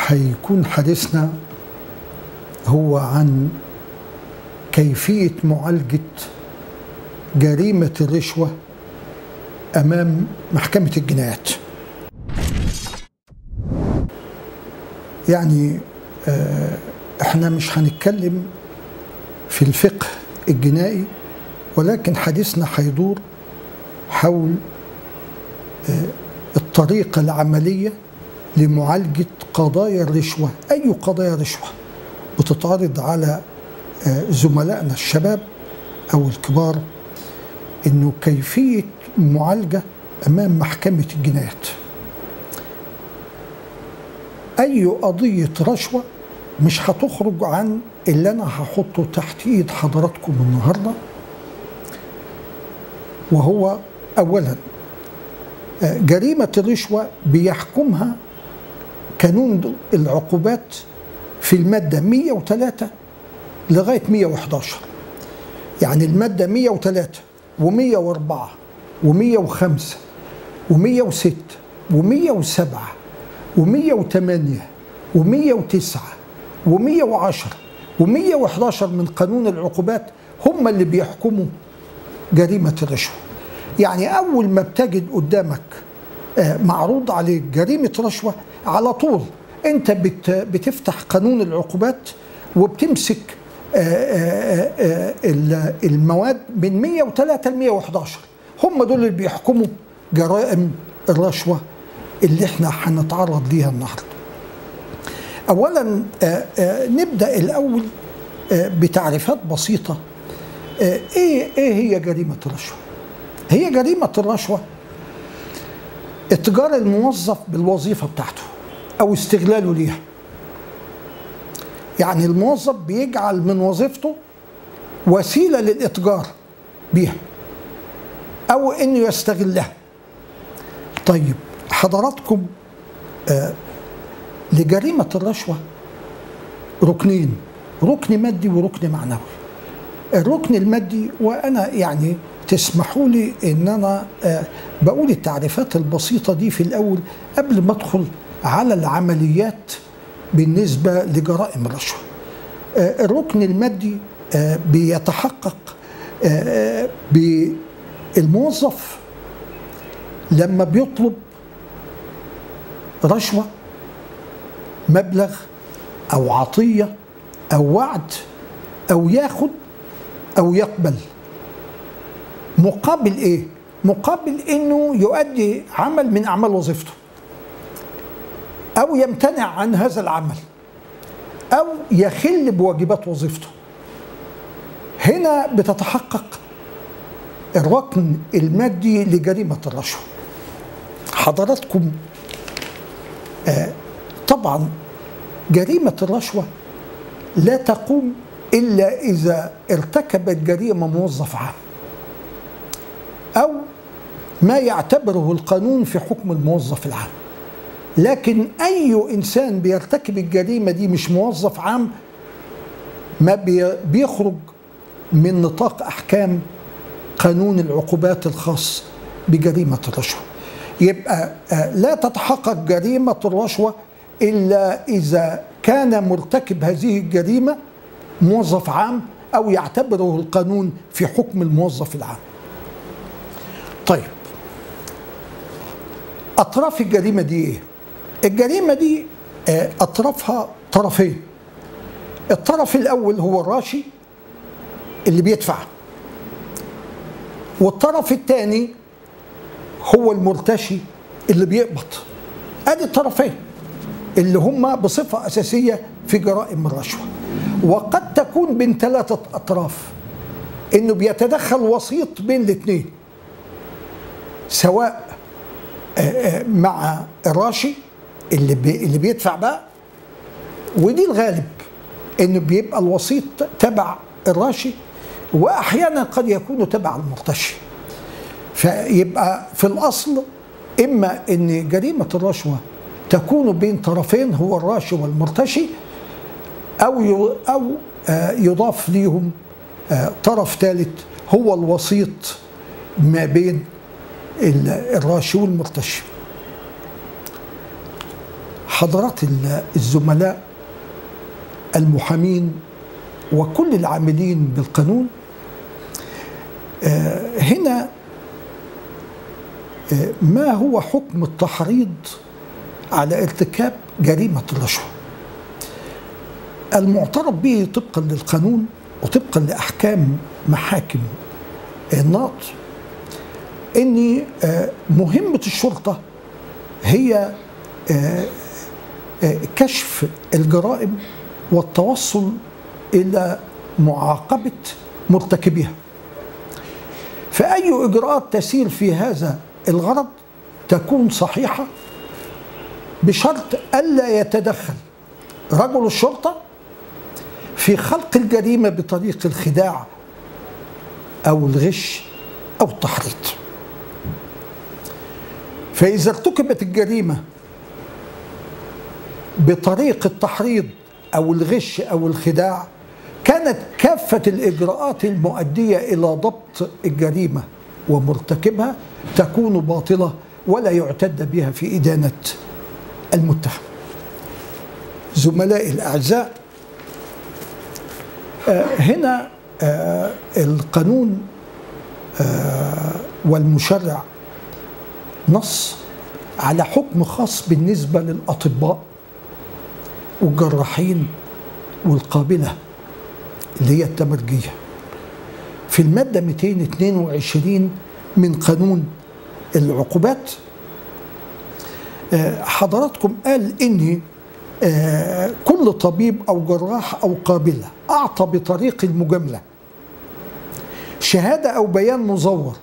هيكون حديثنا هو عن كيفية معالجة جريمة الرشوة أمام محكمة الجنايات يعني آه، احنا مش هنتكلم في الفقه الجنائي ولكن حديثنا هيدور حول آه، الطريقة العملية لمعالجة قضايا الرشوة أي قضايا رشوة بتتعرض على آه، زملائنا الشباب أو الكبار إنه كيفية معالجة أمام محكمة الجنايات أي قضية رشوة مش هتخرج عن اللي أنا هحطه تحت إيد حضراتكم النهاردة وهو أولا آه، جريمة الرشوة بيحكمها قانون العقوبات في المادة 103 لغاية 111 يعني المادة 103 و104 و105 و106 و107 و108 و109 و110 و111 من قانون العقوبات هم اللي بيحكموا جريمة الرشوة يعني أول ما بتجد قدامك آه، معروض عليك جريمة رشوة على طول أنت بت بتفتح قانون العقوبات وبتمسك آه، آه، آه، ال- المواد من 103 ل 111 هم دول اللي بيحكموا جرائم الرشوة اللي احنا هنتعرض ليها النهارده. اولا آه، آه، نبدا الاول آه، بتعريفات بسيطه آه، ايه ايه هي جريمه الرشوه؟ هي جريمه الرشوه اتجار الموظف بالوظيفه بتاعته او استغلاله ليها. يعني الموظف بيجعل من وظيفته وسيله للاتجار بيها او انه يستغلها. طيب حضراتكم آه لجريمة الرشوة ركنين ركن مادي وركن معنوي الركن المادي وأنا يعني تسمحوا لي إن أنا آه، بقول التعريفات البسيطة دي في الأول قبل ما أدخل على العمليات بالنسبة لجرائم الرشوة آه، الركن المادي آه، بيتحقق آه، بالموظف لما بيطلب رشوه مبلغ او عطيه او وعد او ياخد او يقبل مقابل ايه مقابل انه يؤدي عمل من اعمال وظيفته او يمتنع عن هذا العمل او يخل بواجبات وظيفته هنا بتتحقق الركن المادي لجريمه الرشوه حضراتكم آه طبعا جريمة الرشوة لا تقوم إلا إذا ارتكبت جريمة موظف عام أو ما يعتبره القانون في حكم الموظف العام لكن أي إنسان بيرتكب الجريمة دي مش موظف عام ما بي- بيخرج من نطاق أحكام قانون العقوبات الخاص بجريمة الرشوة يبقى آه، لا تتحقق جريمة الرشوة إلا إذا كان مرتكب هذه الجريمة موظف عام أو يعتبره القانون في حكم الموظف العام طيب أطراف الجريمة دي إيه؟ الجريمة دي آه، أطرافها طرفين الطرف الأول هو الراشي اللي بيدفع والطرف الثاني هو المرتشي اللي بيقبض ادي الطرفين اللي هم بصفه اساسيه في جرائم الرشوه وقد تكون بين ثلاثه اطراف انه بيتدخل وسيط بين الاثنين سواء آه، آه، مع الراشي اللي بي اللي بيدفع بقى ودي الغالب انه بيبقى الوسيط تبع الراشي واحيانا قد يكون تبع المرتشي فيبقى في الاصل اما ان جريمه الرشوه تكون بين طرفين هو الراشي والمرتشي او ي- او آه، يضاف ليهم آه، طرف ثالث هو الوسيط ما بين ال- الراشي والمرتشي حضرات الزملاء المحامين وكل العاملين بالقانون هنا ما هو حكم التحريض على ارتكاب جريمة الرشوة المعترف به طبقا للقانون وطبقا لأحكام محاكم النقض ان مهمة الشرطة هي كشف الجرائم والتوصل إلى معاقبة مرتكبيها فأي إجراءات تسير في هذا الغرض تكون صحيحة بشرط ألا يتدخل رجل الشرطة في خلق الجريمة بطريق الخداع أو الغش أو التحريض فإذا ارتكبت الجريمة بطريق التحريض أو الغش أو الخداع كانت كافة الإجراءات المؤدية إلى ضبط الجريمة ومرتكبها تكون باطلة ولا يعتد بها في إدانة المتهم زملائي الأعزاء آه هنا آه القانون آه والمشرع نص على حكم خاص بالنسبة للأطباء والجراحين والقابلة اللي هي التمرجية في المادة 222 من قانون العقوبات حضراتكم قال إن كل طبيب أو جراح أو قابلة أعطى بطريق المجاملة شهادة أو بيان مزور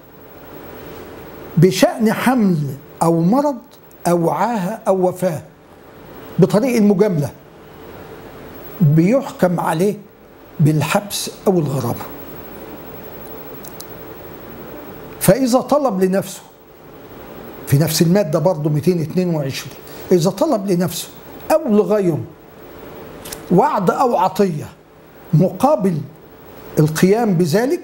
بشأن حمل أو مرض أو عاهة أو وفاة بطريق المجاملة بيحكم عليه بالحبس أو الغرامة فإذا طلب لنفسه في نفس المادة برضه 222 إذا طلب لنفسه أو لغيره وعد أو عطية مقابل القيام بذلك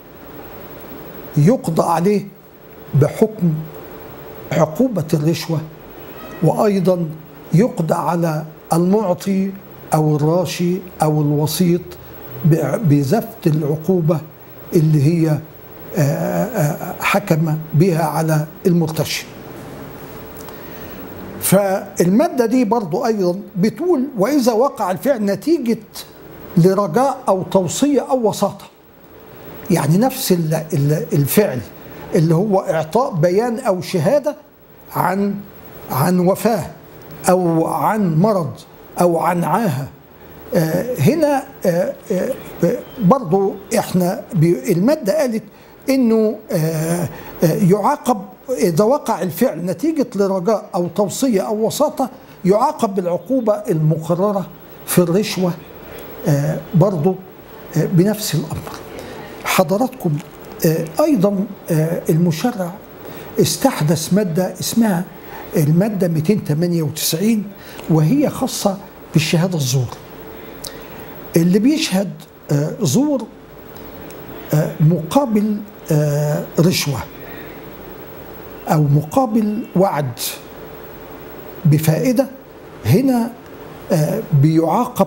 يقضى عليه بحكم عقوبة الرشوة وأيضا يقضى على المعطي أو الراشي أو الوسيط بزفت العقوبة اللي هي حكم بها على المرتشي فالمادة دي برضو أيضا بتقول وإذا وقع الفعل نتيجة لرجاء أو توصية أو وساطة يعني نفس الفعل اللي هو إعطاء بيان أو شهادة عن عن وفاة أو عن مرض أو عن عاهة هنا برضو احنا المادة قالت انه يعاقب اذا وقع الفعل نتيجة لرجاء او توصية او وساطة يعاقب بالعقوبة المقررة في الرشوة برضو بنفس الامر حضراتكم ايضا المشرع استحدث مادة اسمها المادة 298 وهي خاصة بالشهادة الزور اللي بيشهد زور مقابل رشوة أو مقابل وعد بفائدة هنا بيعاقب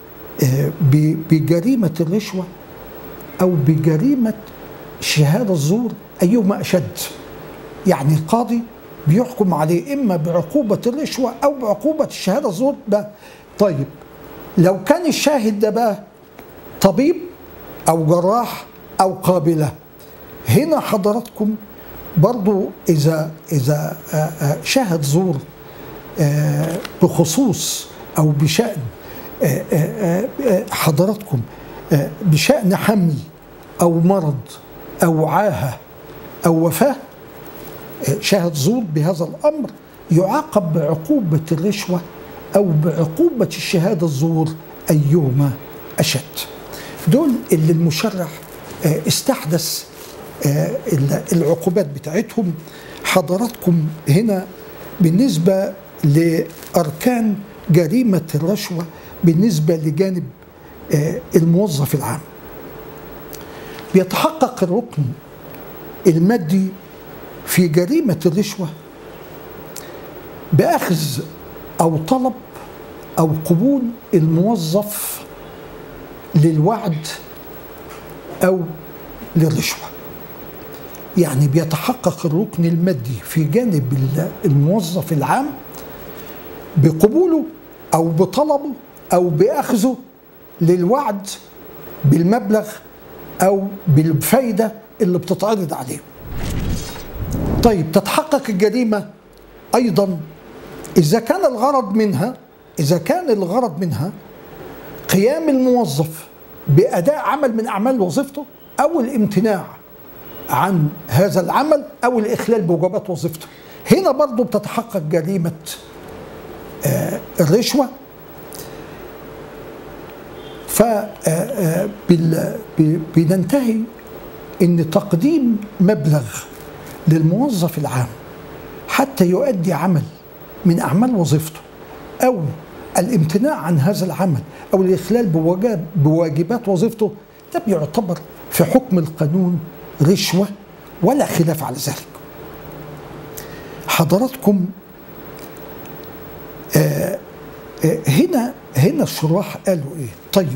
بجريمة الرشوة أو بجريمة شهادة الزور أيهما أشد يعني القاضي بيحكم عليه إما بعقوبة الرشوة أو بعقوبة الشهادة الزور ده طيب لو كان الشاهد ده بقى طبيب أو جراح أو قابلة هنا حضراتكم برضو إذا إذا شاهد زور بخصوص أو بشأن حضراتكم بشأن حمل أو مرض أو عاهة أو وفاة شاهد زور بهذا الأمر يعاقب بعقوبة الرشوة أو بعقوبة الشهادة الزور أيهما أشد دول اللي المشرع استحدث العقوبات بتاعتهم حضراتكم هنا بالنسبة لأركان جريمة الرشوة بالنسبة لجانب الموظف العام بيتحقق الركن المادي في جريمة الرشوة بأخذ او طلب او قبول الموظف للوعد او للرشوه يعني بيتحقق الركن المادي في جانب الموظف العام بقبوله او بطلبه او باخذه للوعد بالمبلغ او بالفايده اللي بتتعرض عليه. طيب تتحقق الجريمه ايضا اذا كان الغرض منها اذا كان الغرض منها قيام الموظف باداء عمل من اعمال وظيفته او الامتناع عن هذا العمل او الاخلال بواجبات وظيفته. هنا برضه بتتحقق جريمه آه الرشوه فبننتهي ان تقديم مبلغ للموظف العام حتى يؤدي عمل من اعمال وظيفته او الامتناع عن هذا العمل او الاخلال بواجب بواجبات وظيفته ده بيعتبر في حكم القانون رشوه ولا خلاف على ذلك. حضراتكم آه آه هنا هنا الشراح قالوا ايه؟ طيب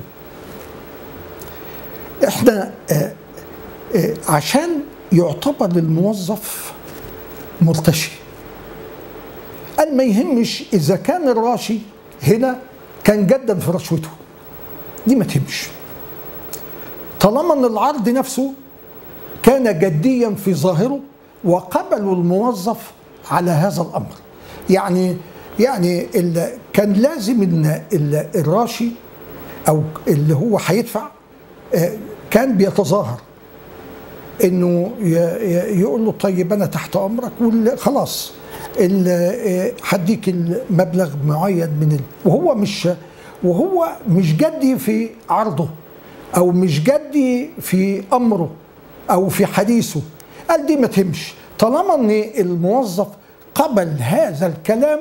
احنا آه عشان يعتبر للموظف مرتشي قال ما يهمش اذا كان الراشي هنا كان جدا في رشوته دي ما تهمش طالما ان العرض نفسه كان جديا في ظاهره وقبلوا الموظف على هذا الامر يعني يعني كان لازم ان الراشي او اللي هو هيدفع كان بيتظاهر انه يقول له طيب انا تحت امرك خلاص هديك المبلغ معين من ال... وهو مش وهو مش جدي في عرضه او مش جدي في امره او في حديثه قال دي ما تهمش طالما ان الموظف قبل هذا الكلام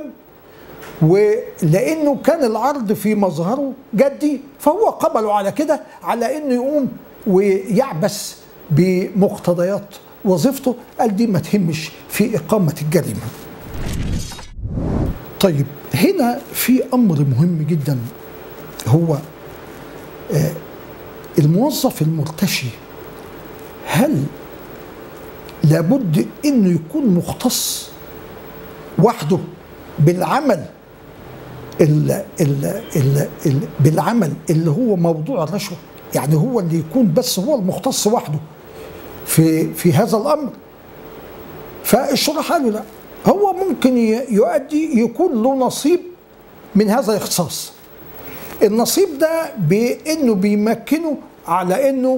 ولانه كان العرض في مظهره جدي فهو قبله على كده على انه يقوم ويعبث بمقتضيات وظيفته قال دي ما تهمش في اقامه الجريمه. طيب هنا في امر مهم جدا هو الموظف المرتشي هل لابد انه يكون مختص وحده بالعمل ال ال ال ال بالعمل اللي هو موضوع الرشوه يعني هو اللي يكون بس هو المختص وحده في في هذا الامر فالشرح قالوا لا هو ممكن يؤدي يكون له نصيب من هذا الاختصاص النصيب ده بانه بيمكنه على انه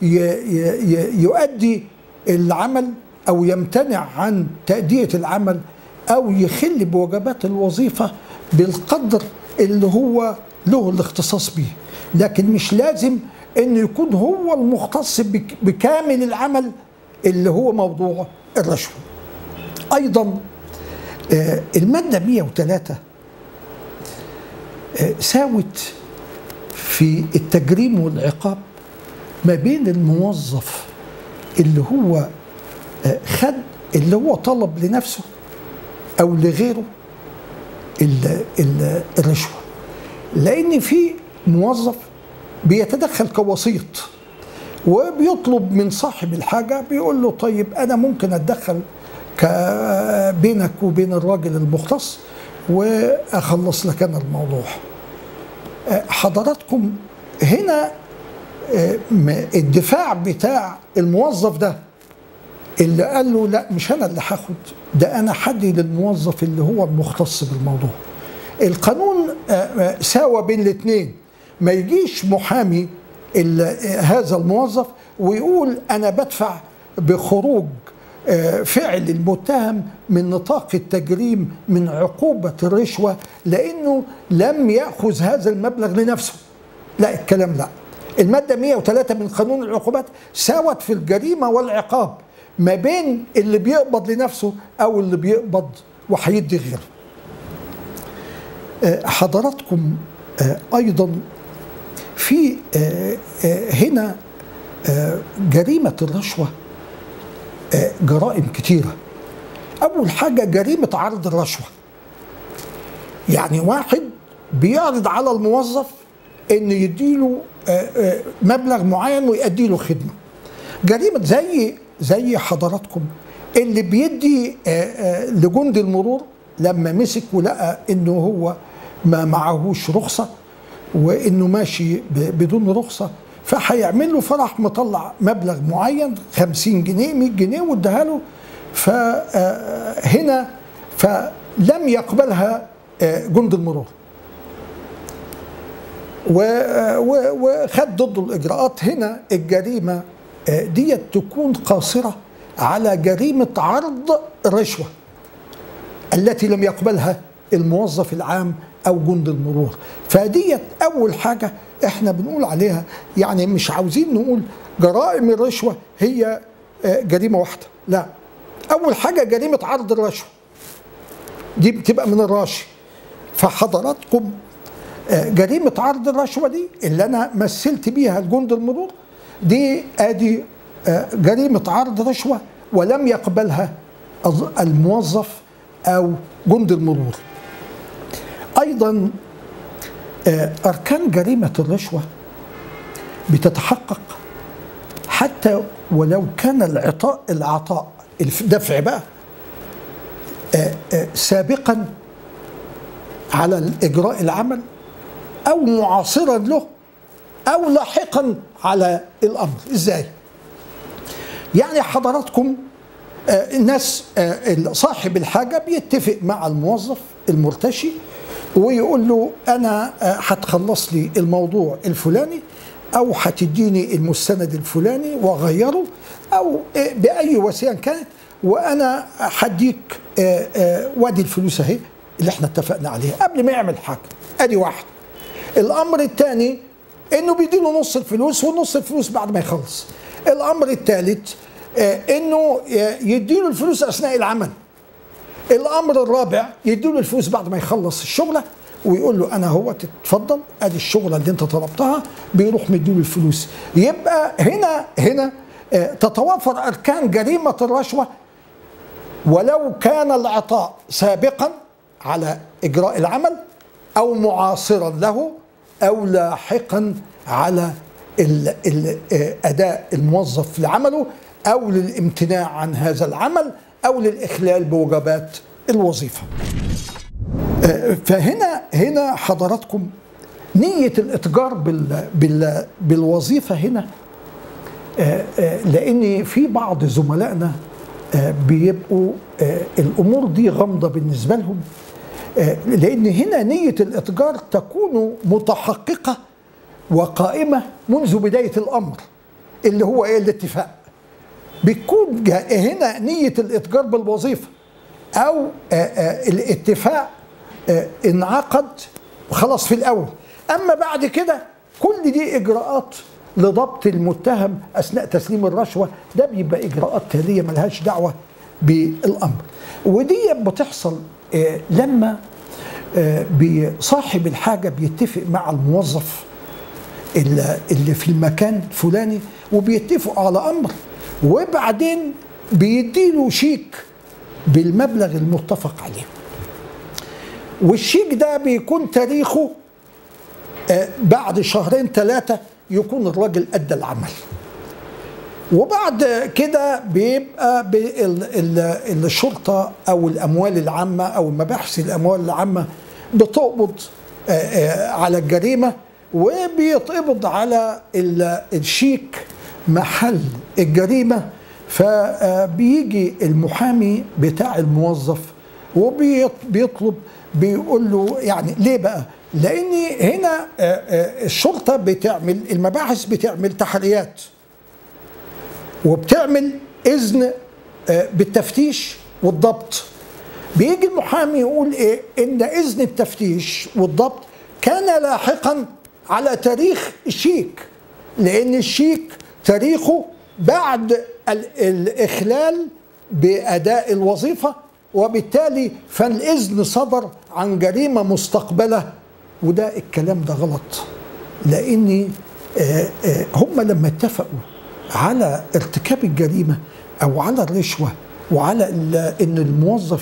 يؤدي العمل او يمتنع عن تاديه العمل او يخل بوجبات الوظيفه بالقدر اللي هو له الاختصاص به لكن مش لازم انه يكون هو المختص بكامل العمل اللي هو موضوع الرشوه ايضا الماده 103 ساوت في التجريم والعقاب ما بين الموظف اللي هو خد اللي هو طلب لنفسه او لغيره الرشوه لان في موظف بيتدخل كوسيط وبيطلب من صاحب الحاجه بيقول له طيب انا ممكن اتدخل بينك وبين الراجل المختص واخلص لك انا الموضوع حضراتكم هنا الدفاع بتاع الموظف ده اللي قال له لا مش انا اللي هاخد ده انا حدي للموظف اللي هو المختص بالموضوع القانون ساوى بين الاثنين ما يجيش محامي هذا الموظف ويقول انا بدفع بخروج فعل المتهم من نطاق التجريم من عقوبة الرشوة لأنه لم يأخذ هذا المبلغ لنفسه لا الكلام لا المادة 103 من قانون العقوبات ساوت في الجريمة والعقاب ما بين اللي بيقبض لنفسه أو اللي بيقبض وهيدي غيره حضراتكم أيضا في هنا جريمة الرشوة جرائم كتيرة أول حاجة جريمة عرض الرشوة يعني واحد بيعرض على الموظف ان يديله آه، آه، مبلغ معين ويؤدي له خدمه جريمه زي زي حضراتكم اللي بيدي آه، آه، لجند المرور لما مسك ولقى انه هو ما معهوش رخصه وانه ماشي ب- بدون رخصه فهيعمل له فرح مطلع مبلغ معين 50 جنيه 100 جنيه واداها له فهنا فلم يقبلها آه، جند المرور و- و- وخد ضده الاجراءات هنا الجريمه آه، ديت تكون قاصره على جريمه عرض رشوه التي لم يقبلها الموظف العام او جند المرور فديت اول حاجه احنا بنقول عليها يعني مش عاوزين نقول جرائم الرشوه هي آه، جريمه واحده لا اول حاجه جريمه عرض الرشوه دي بتبقى من الراشي فحضراتكم آه، جريمة عرض الرشوة دي اللي أنا مثلت بيها الجند المرور دي أدي آه، جريمة عرض رشوة ولم يقبلها الز- الموظف أو جند المرور أيضا آه، أركان جريمة الرشوة بتتحقق حتى ولو كان العطاء العطاء الدفع بقى آه، آه، سابقا على الإجراء العمل أو معاصرا له أو لاحقا على الأمر إزاي؟ يعني حضراتكم آه، الناس آه، صاحب الحاجة بيتفق مع الموظف المرتشي ويقول له أنا آه، هتخلص لي الموضوع الفلاني أو هتديني المستند الفلاني وأغيره أو آه، بأي وسيلة كانت وأنا هديك آه، آه، وادي الفلوس أهي اللي احنا اتفقنا عليها قبل ما يعمل حاجة أدي واحد الأمر الثاني إنه بيديله نص الفلوس ونص الفلوس بعد ما يخلص الأمر الثالث آه، إنه آه، يديله الفلوس أثناء العمل الامر الرابع يديله الفلوس بعد ما يخلص الشغله ويقول له انا هو تتفضل ادي الشغله اللي انت طلبتها بيروح مديله الفلوس يبقى هنا هنا آه، تتوافر اركان جريمه الرشوه ولو كان العطاء سابقا على اجراء العمل او معاصرا له او لاحقا على ال ال آه، اداء الموظف لعمله او للامتناع عن هذا العمل او للاخلال بوجبات الوظيفه. آه، فهنا هنا حضراتكم نيه الاتجار بال بال بالوظيفه هنا آه، آه، لان في بعض زملائنا آه، بيبقوا آه، الامور دي غامضه بالنسبه لهم آه، لان هنا نيه الاتجار تكون متحققه وقائمه منذ بدايه الامر اللي هو ايه الاتفاق بتكون جا- هنا نيه الاتجار بالوظيفه او آه، آه، الاتفاق آه، انعقد خلاص في الاول اما بعد كده كل دي اجراءات لضبط المتهم اثناء تسليم الرشوه ده بيبقى اجراءات تاليه ملهاش دعوه بالامر ودي بتحصل آه، لما آه، بصاحب الحاجه بيتفق مع الموظف اللي اللي في المكان الفلاني وبيتفقوا على امر وبعدين بيديله شيك بالمبلغ المتفق عليه والشيك ده بيكون تاريخه آه، بعد شهرين ثلاثة يكون الراجل أدى العمل وبعد كده بيبقى بال- ال- الشرطة أو الأموال العامة أو مباحث الأموال العامة بتقبض آه، آه، على الجريمة وبيتقبض على ال- الشيك محل الجريمة فبيجي المحامي بتاع الموظف وبيطلب بيقول له يعني ليه بقى؟ لأن هنا آه، آه، الشرطة بتعمل المباحث بتعمل تحريات وبتعمل اذن آه، بالتفتيش والضبط بيجي المحامي يقول ايه ان اذن التفتيش والضبط كان لاحقا على تاريخ الشيك لان الشيك تاريخه بعد ال- الاخلال باداء الوظيفه وبالتالي فالاذن صدر عن جريمه مستقبله وده الكلام ده غلط لان آه، آه، هم لما اتفقوا على ارتكاب الجريمه او على الرشوه وعلى ال- ان الموظف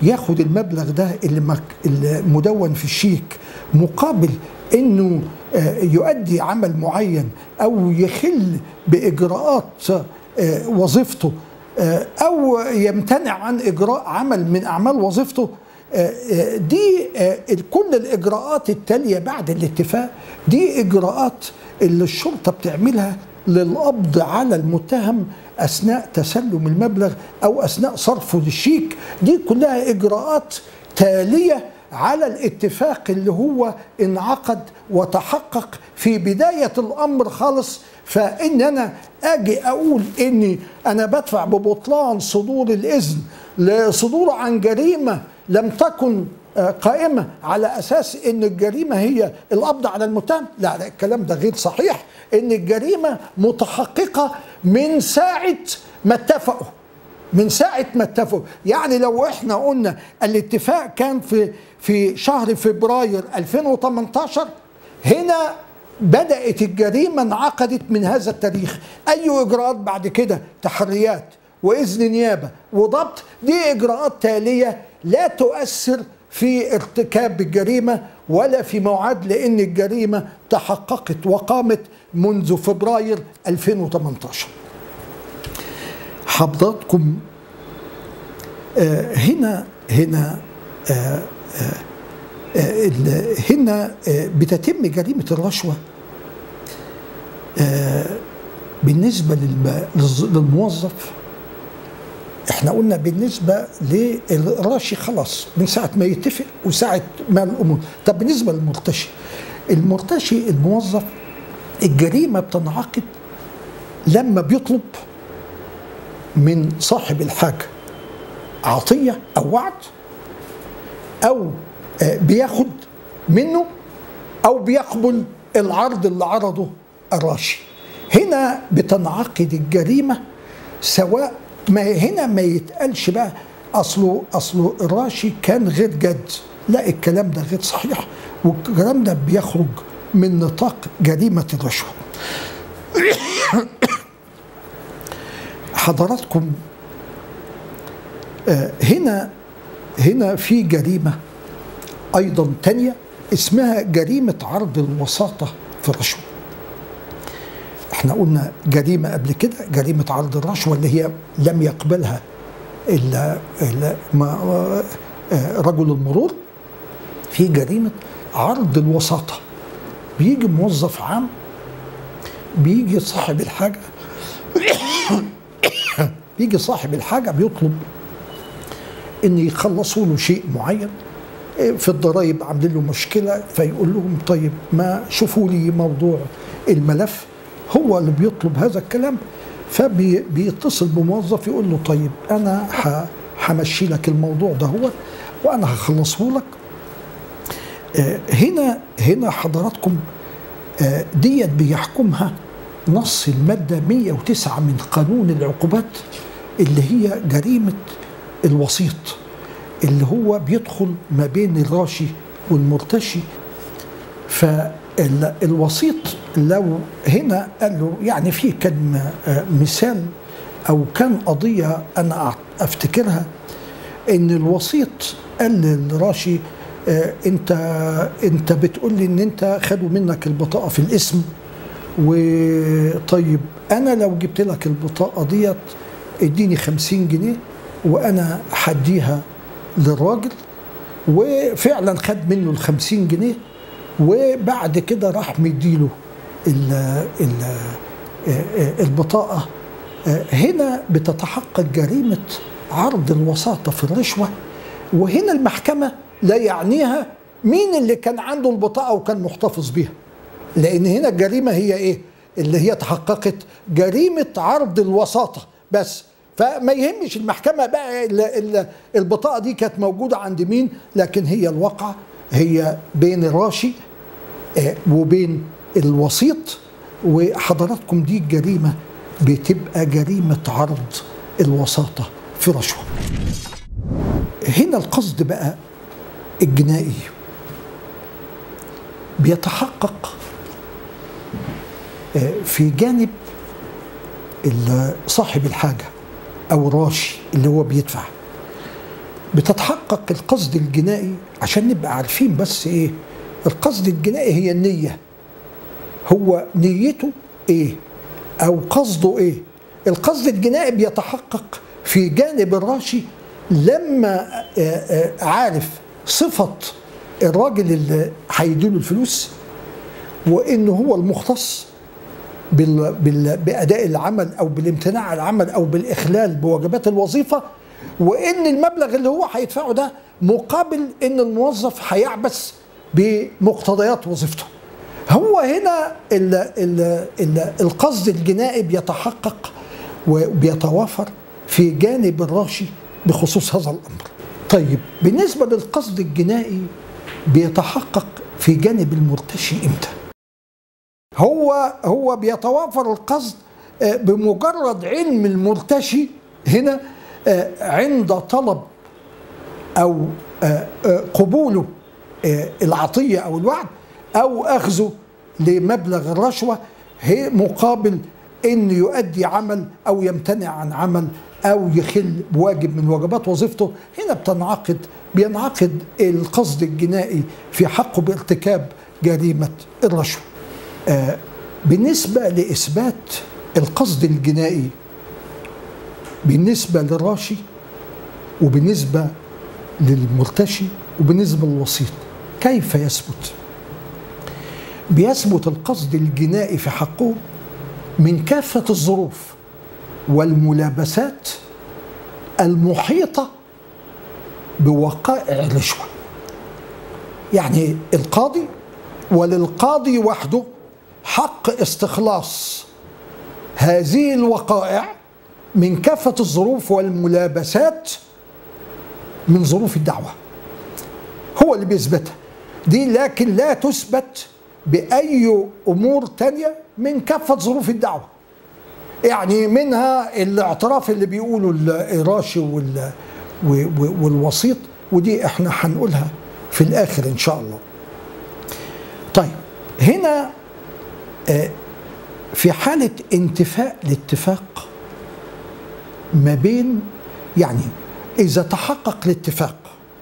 ياخد المبلغ ده اللي مك- اللي مدون في الشيك مقابل انه آه، يؤدي عمل معين او يخل باجراءات آه، وظيفته آه، او يمتنع عن اجراء عمل من اعمال وظيفته آه، آه، دي آه، كل الاجراءات التاليه بعد الاتفاق دي اجراءات اللي الشرطه بتعملها للقبض على المتهم اثناء تسلم المبلغ او اثناء صرفه للشيك دي كلها اجراءات تاليه على الاتفاق اللي هو انعقد وتحقق في بدايه الامر خالص فان انا اجي اقول اني انا بدفع ببطلان صدور الاذن لصدوره عن جريمه لم تكن آه، قائمة على أساس أن الجريمة هي القبض على المتهم لا لا الكلام ده غير صحيح أن الجريمة متحققة من ساعة ما اتفقوا من ساعة ما اتفقوا يعني لو احنا قلنا الاتفاق كان في في شهر فبراير 2018 هنا بدأت الجريمة انعقدت من هذا التاريخ أي إجراءات بعد كده تحريات وإذن نيابة وضبط دي إجراءات تالية لا تؤثر في ارتكاب الجريمة ولا في موعد لأن الجريمة تحققت وقامت منذ فبراير 2018 حضراتكم آه، هنا هنا آه، آه، آه، ال- هنا آه، بتتم جريمة الرشوة آه، بالنسبة للم- للز- للموظف احنا قلنا بالنسبة للراشي خلاص من ساعة ما يتفق وساعة ما الأمور طب بالنسبة للمرتشي المرتشي الموظف الجريمة بتنعقد لما بيطلب من صاحب الحاجة عطية أو وعد أو آه، بياخد منه أو بيقبل العرض اللي عرضه الراشي هنا بتنعقد الجريمة سواء ما هنا ما يتقالش بقى أصله أصله الراشي كان غير جد لا الكلام ده غير صحيح والكلام ده بيخرج من نطاق جريمة الرشوة حضراتكم آه، هنا هنا في جريمة أيضا تانية اسمها جريمة عرض الوساطة في الرشوة احنا قلنا جريمة قبل كده جريمة عرض الرشوة اللي هي لم يقبلها إلا, إلا ما آه، رجل المرور في جريمة عرض الوساطة بيجي موظف عام بيجي صاحب الحاجة بيجي صاحب الحاجة بيطلب ان يخلصوا له شيء معين في الضرائب عاملين له مشكله فيقول لهم طيب ما شوفوا لي موضوع الملف هو اللي بيطلب هذا الكلام فبيتصل بموظف يقول له طيب انا ه- همشي لك الموضوع ده هو وانا هخلصه لك آه، هنا هنا حضراتكم آه، ديت بيحكمها نص المادة 109 من قانون العقوبات اللي هي جريمة الوسيط اللي هو بيدخل ما بين الراشي والمرتشي فالوسيط لو هنا قال له يعني في كان آه، مثال او كان قضيه انا أع- افتكرها ان الوسيط قال للراشي آه، انت انت بتقول لي ان انت خدوا منك البطاقه في الاسم وطيب انا لو جبت لك البطاقه ديت اديني خمسين جنيه وانا هديها للراجل وفعلا خد منه الخمسين جنيه وبعد كده راح مديله ال ال البطاقة هنا بتتحقق جريمة عرض الوساطة في الرشوة وهنا المحكمة لا يعنيها مين اللي كان عنده البطاقة وكان محتفظ بيها لأن هنا الجريمة هي إيه اللي هي تحققت جريمة عرض الوساطة بس فما يهمش المحكمة بقى ال- ال- البطاقة دي كانت موجودة عند مين لكن هي الواقعة هي بين الراشي آه، وبين الوسيط وحضراتكم دي الجريمة بتبقى جريمة عرض الوساطة في رشوة هنا القصد بقى الجنائي بيتحقق آه، في جانب ال- صاحب الحاجة أو الراشي اللي هو بيدفع بتتحقق القصد الجنائي عشان نبقى عارفين بس ايه القصد الجنائي هي النية هو نيته ايه او قصده ايه القصد الجنائي بيتحقق في جانب الراشي لما آه، آه، عارف صفة الراجل اللي هيديله الفلوس وانه هو المختص بال بال باداء العمل او بالامتناع عن العمل او بالاخلال بواجبات الوظيفه وان المبلغ اللي هو هيدفعه ده مقابل ان الموظف هيعبث بمقتضيات وظيفته هو هنا ال ال ال القصد الجنائي بيتحقق وبيتوافر في جانب الراشي بخصوص هذا الامر طيب بالنسبه للقصد الجنائي بيتحقق في جانب المرتشي امتى هو هو بيتوافر القصد آه، بمجرد علم المرتشي هنا آه، عند طلب او آه، قبوله العطيه او الوعد او اخذه لمبلغ الرشوه هي مقابل ان يؤدي عمل او يمتنع عن عمل او يخل بواجب من واجبات وظيفته هنا بتنعقد بينعقد القصد الجنائي في حقه بارتكاب جريمه الرشوه آه، بالنسبة لإثبات القصد الجنائي بالنسبة للراشي وبالنسبة للمرتشي وبالنسبة للوسيط كيف يثبت؟ بيثبت القصد الجنائي في حقه من كافة الظروف والملابسات المحيطة بوقائع الرشوة يعني القاضي وللقاضي وحده حق استخلاص هذه الوقائع من كافة الظروف والملابسات من ظروف الدعوة هو اللي بيثبتها دي لكن لا تثبت بأي أمور تانية من كافة ظروف الدعوة يعني منها الاعتراف اللي بيقوله الراشي والوسيط ودي احنا هنقولها في الآخر إن شاء الله طيب هنا آه، في حالة انتفاء الاتفاق ما بين يعني إذا تحقق الاتفاق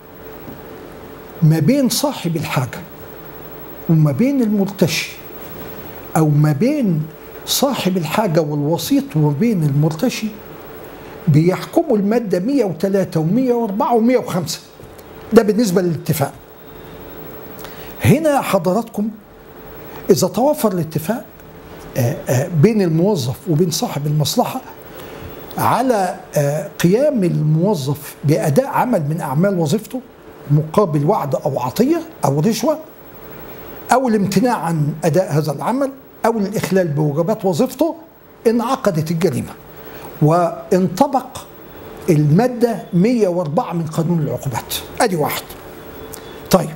ما بين صاحب الحاجة وما بين المرتشي أو ما بين صاحب الحاجة والوسيط وما بين المرتشي بيحكموا المادة 103 و104 و105 ده بالنسبة للاتفاق هنا حضراتكم إذا توفر الاتفاق آه، آه، بين الموظف وبين صاحب المصلحة على آه، قيام الموظف بأداء عمل من أعمال وظيفته مقابل وعد أو عطية أو رشوة أو الامتناع عن أداء هذا العمل أو الإخلال بواجبات وظيفته انعقدت الجريمة وانطبق المادة 104 من قانون العقوبات أدي واحد طيب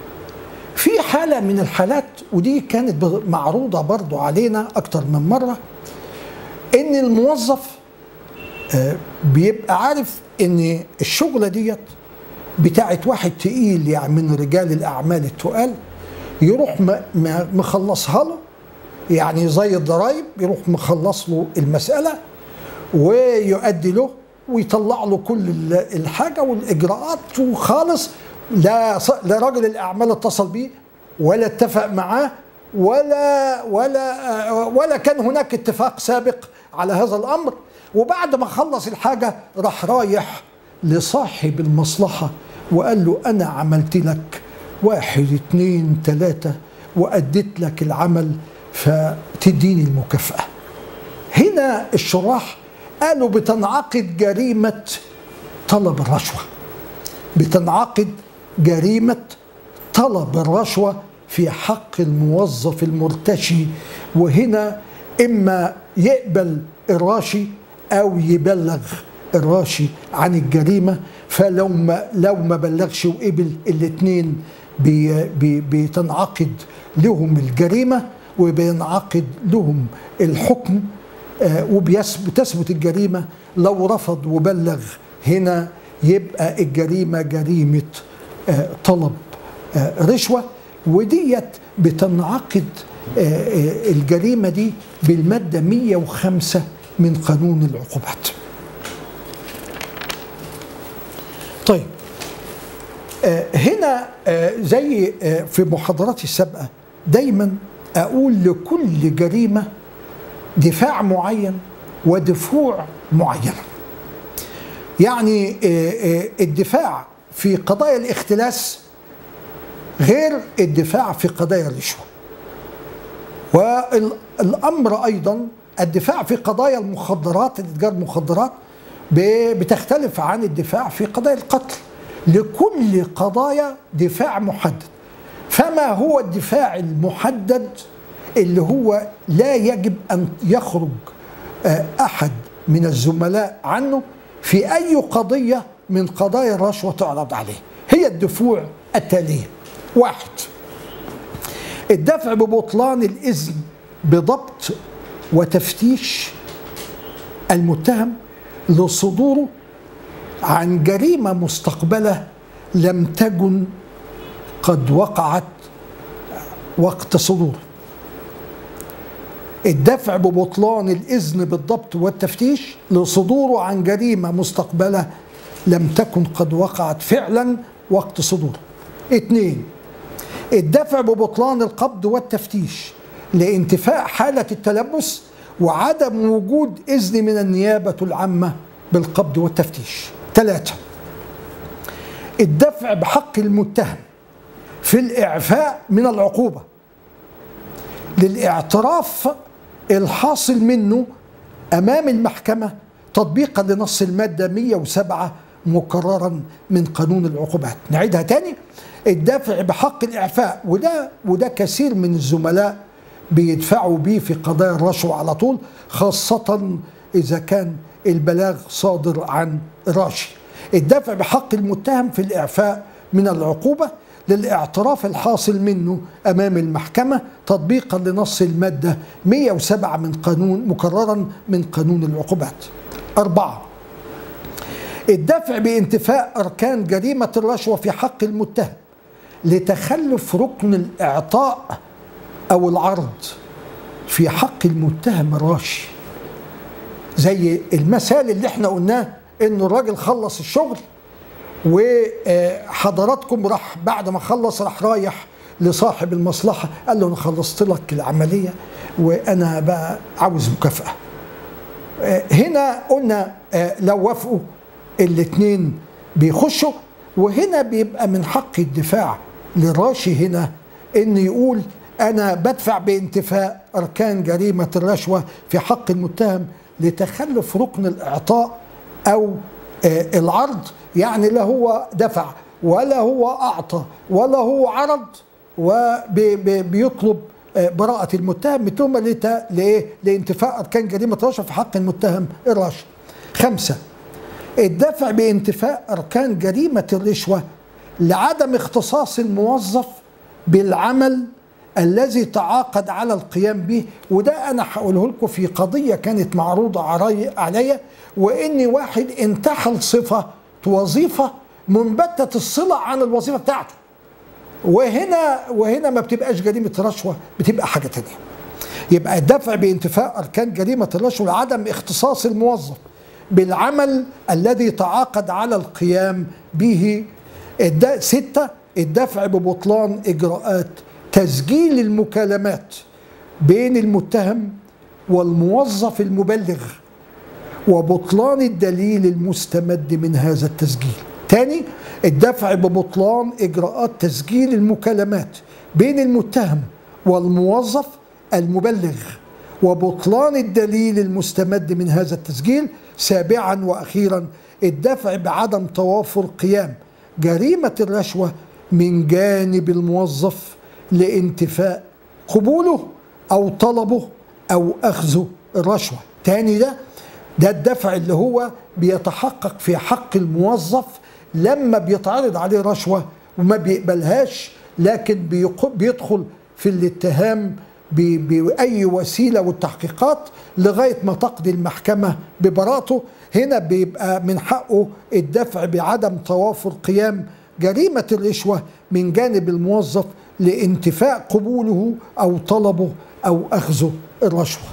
في حالة من الحالات ودي كانت معروضة برضو علينا أكتر من مرة إن الموظف آه، بيبقى عارف إن الشغلة ديت بتاعت واحد تقيل يعني من رجال الأعمال التقال يروح مخلصها له يعني زي الضرايب يروح مخلص له المسألة ويؤدي له ويطلع له كل الحاجة والإجراءات وخالص لا لا راجل الاعمال اتصل بيه ولا اتفق معاه ولا ولا ولا كان هناك اتفاق سابق على هذا الامر وبعد ما خلص الحاجه راح رايح لصاحب المصلحه وقال له انا عملت لك واحد اثنين ثلاثه واديت لك العمل فتديني المكافاه هنا الشراح قالوا بتنعقد جريمه طلب الرشوه بتنعقد جريمة طلب الرشوة في حق الموظف المرتشي وهنا إما يقبل الراشي أو يبلغ الراشي عن الجريمة فلو ما لو ما بلغش وقبل الاثنين بي بي بتنعقد لهم الجريمة وبينعقد لهم الحكم آه وبتثبت الجريمة لو رفض وبلغ هنا يبقى الجريمة جريمة آه، طلب آه، رشوه وديت بتنعقد آه، الجريمه دي بالماده 105 من قانون العقوبات. طيب آه، هنا آه، زي آه، في محاضراتي السابقة دايما أقول لكل جريمة دفاع معين ودفوع معينة يعني الدفاع في قضايا الاختلاس غير الدفاع في قضايا الرشوة والأمر أيضا الدفاع في قضايا المخدرات الاتجار المخدرات بتختلف عن الدفاع في قضايا القتل لكل قضايا دفاع محدد فما هو الدفاع المحدد اللي هو لا يجب ان يخرج آه، احد من الزملاء عنه في اي قضيه من قضايا الرشوه تعرض عليه هي الدفوع التاليه واحد الدفع ببطلان الاذن بضبط وتفتيش المتهم لصدوره عن جريمة مستقبلة لم تكن قد وقعت وقت صدوره الدفع ببطلان الإذن بالضبط والتفتيش لصدوره عن جريمة مستقبلة لم تكن قد وقعت فعلا وقت صدوره اثنين الدفع ببطلان القبض والتفتيش لانتفاء حالة التلبس وعدم وجود إذن من النيابة العامة بالقبض والتفتيش ثلاثة الدفع بحق المتهم في الإعفاء من العقوبة للاعتراف الحاصل منه أمام المحكمة تطبيقا لنص المادة 107 مكررا من قانون العقوبات نعيدها تاني الدافع بحق الإعفاء وده وده كثير من الزملاء بيدفعوا بيه في قضايا الرشوة على طول خاصة إذا كان البلاغ صادر عن راشي الدفع بحق المتهم في الإعفاء من العقوبة للاعتراف الحاصل منه أمام المحكمة تطبيقا لنص المادة 107 من قانون مكررا من قانون العقوبات أربعة الدفع بانتفاء أركان جريمة الرشوة في حق المتهم لتخلف ركن الإعطاء أو العرض في حق المتهم الراشي زي المثال اللي احنا قلناه انه الراجل خلص الشغل وحضراتكم راح بعد ما خلص راح رايح لصاحب المصلحه قال له انا خلصت لك العمليه وانا بقى عاوز مكافاه هنا قلنا لو وافقوا الاثنين بيخشوا وهنا بيبقى من حق الدفاع للراشي هنا ان يقول انا بدفع بانتفاء اركان جريمه الرشوه في حق المتهم لتخلف ركن الاعطاء او آه، العرض يعني لا هو دفع ولا هو اعطى ولا هو عرض وبيطلب آه، براءة المتهم بتهمة لإيه؟ لانتفاء أركان جريمة رشوة في حق المتهم الراشد. خمسة الدفع بانتفاء أركان جريمة الرشوة لعدم اختصاص الموظف بالعمل الذي تعاقد على القيام به وده انا هقوله لكم في قضيه كانت معروضه عليا وان واحد انتحل صفه وظيفه منبته الصله عن الوظيفه بتاعته وهنا وهنا ما بتبقاش جريمه رشوه بتبقى حاجه تانية يبقى الدفع بانتفاء اركان جريمه الرشوه لعدم اختصاص الموظف بالعمل الذي تعاقد على القيام به ستة الدفع ببطلان إجراءات تسجيل المكالمات بين المتهم والموظف المبلغ وبطلان الدليل المستمد من هذا التسجيل تاني الدفع ببطلان إجراءات تسجيل المكالمات بين المتهم والموظف المبلغ وبطلان الدليل المستمد من هذا التسجيل سابعا وأخيرا الدفع بعدم توافر قيام جريمة الرشوة من جانب الموظف لانتفاء قبوله او طلبه او اخذه الرشوه تاني ده ده الدفع اللي هو بيتحقق في حق الموظف لما بيتعرض عليه رشوه وما بيقبلهاش لكن بيدخل في الاتهام بأي وسيلة والتحقيقات لغاية ما تقضي المحكمة ببراءته هنا بيبقى من حقه الدفع بعدم توافر قيام جريمة الرشوة من جانب الموظف لانتفاء قبوله او طلبه او اخذه الرشوه.